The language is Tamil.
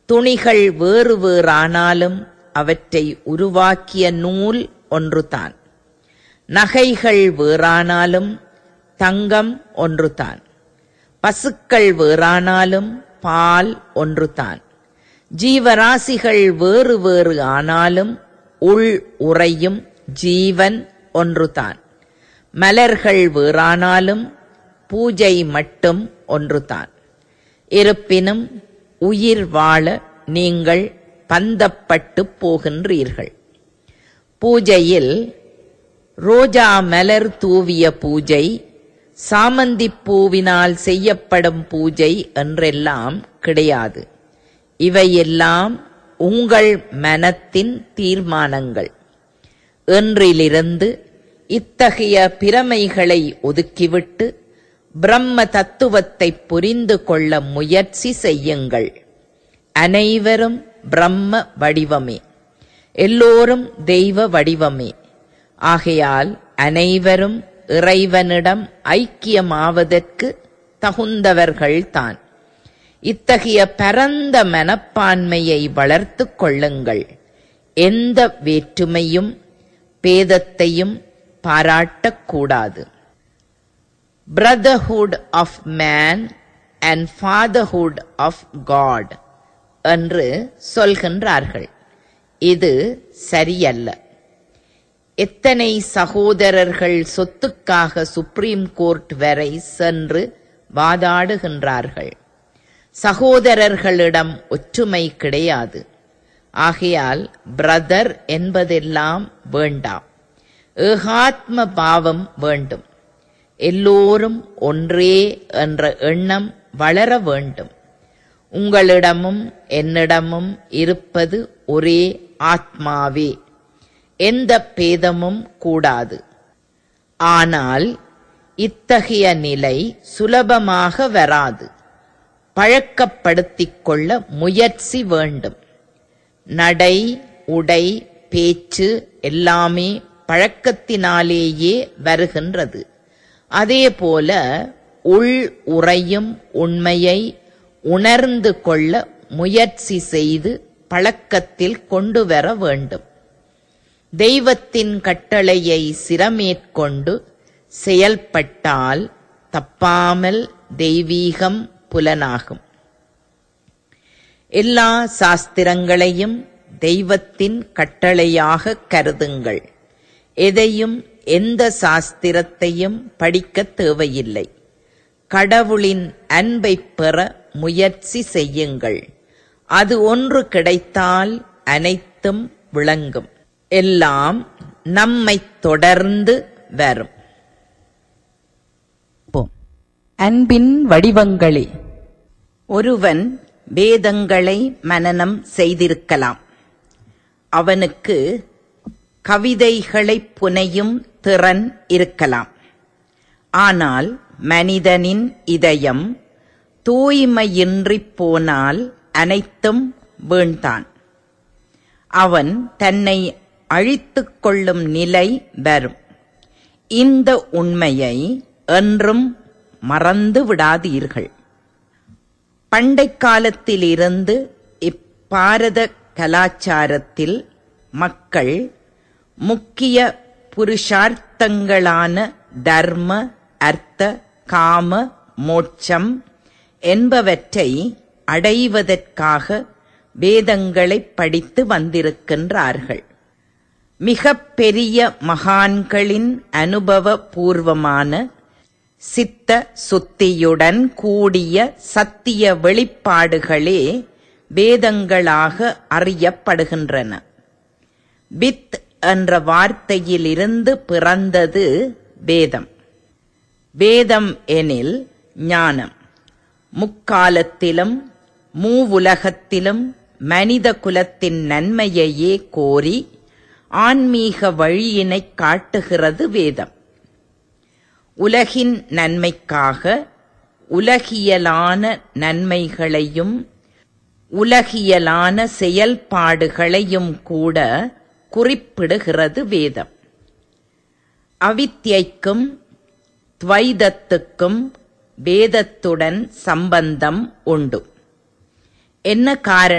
துணிகள் வேறு வேறானாலும் அவற்றை உருவாக்கிய நூல் ஒன்றுதான் நகைகள் வேறானாலும் தங்கம் ஒன்றுதான் பசுக்கள் வேறானாலும் பால் ஒன்றுதான் ஜீவராசிகள் வேறு வேறு ஆனாலும் உள் உறையும் ஜீவன் ஒன்றுதான் மலர்கள் வேறானாலும் பூஜை மட்டும் ஒன்றுதான் இருப்பினும் உயிர் வாழ நீங்கள் பந்தப்பட்டு போகின்றீர்கள் பூஜையில் ரோஜா மலர் தூவிய பூஜை சாமந்திப் பூவினால் செய்யப்படும் பூஜை என்றெல்லாம் கிடையாது இவையெல்லாம் உங்கள் மனத்தின் தீர்மானங்கள் என்றிலிருந்து இத்தகைய பிரமைகளை ஒதுக்கிவிட்டு பிரம்ம தத்துவத்தை புரிந்து கொள்ள முயற்சி செய்யுங்கள் அனைவரும் பிரம்ம வடிவமே எல்லோரும் தெய்வ வடிவமே ஆகையால் அனைவரும் இறைவனிடம் ஐக்கியமாவதற்கு தகுந்தவர்கள்தான் இத்தகைய பரந்த மனப்பான்மையை வளர்த்துக் கொள்ளுங்கள் எந்த வேற்றுமையும் பேதத்தையும் பாராட்டக்கூடாது brotherhood of man and fatherhood of God என்று சொல்கின்றார்கள் இது சரியல்ல எத்தனை சகோதரர்கள் சொத்துக்காக சுப்ரீம் கோர்ட் வரை சென்று வாதாடுகின்றார்கள் சகோதரர்களிடம் ஒற்றுமை கிடையாது ஆகையால் பிரதர் என்பதெல்லாம் வேண்டாம் ஏகாத்ம பாவம் வேண்டும் எல்லோரும் ஒன்றே என்ற எண்ணம் வளர வேண்டும் உங்களிடமும் என்னிடமும் இருப்பது ஒரே ஆத்மாவே எந்த பேதமும் கூடாது ஆனால் இத்தகைய நிலை சுலபமாக வராது பழக்கப்படுத்திக் கொள்ள முயற்சி வேண்டும் நடை உடை பேச்சு எல்லாமே பழக்கத்தினாலேயே வருகின்றது அதேபோல உள் உறையும் உண்மையை உணர்ந்து கொள்ள முயற்சி செய்து பழக்கத்தில் கொண்டு வர வேண்டும் தெய்வத்தின் கட்டளையை சிரமேற்கொண்டு செயல்பட்டால் தப்பாமல் தெய்வீகம் புலனாகும் எல்லா சாஸ்திரங்களையும் தெய்வத்தின் கட்டளையாக கருதுங்கள் எதையும் எந்த சாஸ்திரத்தையும் படிக்கத் தேவையில்லை கடவுளின் அன்பைப் பெற முயற்சி செய்யுங்கள் அது ஒன்று கிடைத்தால் அனைத்தும் விளங்கும் எல்லாம் நம்மைத் தொடர்ந்து வரும் பார்ப்போம். அன்பின் வடிவங்களே ஒருவன் வேதங்களை மனனம் செய்திருக்கலாம் அவனுக்கு கவிதைகளைப் புனையும் திறன் இருக்கலாம் ஆனால் மனிதனின் இதயம் தூய்மையின்றிப் போனால் அனைத்தும் வீண்தான் அவன் தன்னை அழித்துக் கொள்ளும் நிலை வரும் இந்த உண்மையை என்றும் மறந்து விடாதீர்கள் பண்டைக் காலத்திலிருந்து இப்பாரத கலாச்சாரத்தில் மக்கள் முக்கிய புருஷார்த்தங்களான தர்ம அர்த்த காம மோட்சம் என்பவற்றை அடைவதற்காக வேதங்களைப் படித்து வந்திருக்கின்றார்கள் மிகப் பெரிய மகான்களின் அனுபவ பூர்வமான சித்த சுத்தியுடன் கூடிய சத்திய வெளிப்பாடுகளே வேதங்களாக அறியப்படுகின்றன பித் என்ற வார்த்தையிலிருந்து பிறந்தது வேதம் வேதம் எனில் ஞானம் முக்காலத்திலும் மூவுலகத்திலும் மனித குலத்தின் நன்மையையே கோரி ஆன்மீக வழியினைக் காட்டுகிறது வேதம் உலகின் நன்மைக்காக உலகியலான நன்மைகளையும் உலகியலான செயல்பாடுகளையும் கூட குறிப்பிடுகிறது வேதம் அவித்யைக்கும் துவைதத்துக்கும் வேதத்துடன் சம்பந்தம் உண்டு என்ன காரணம்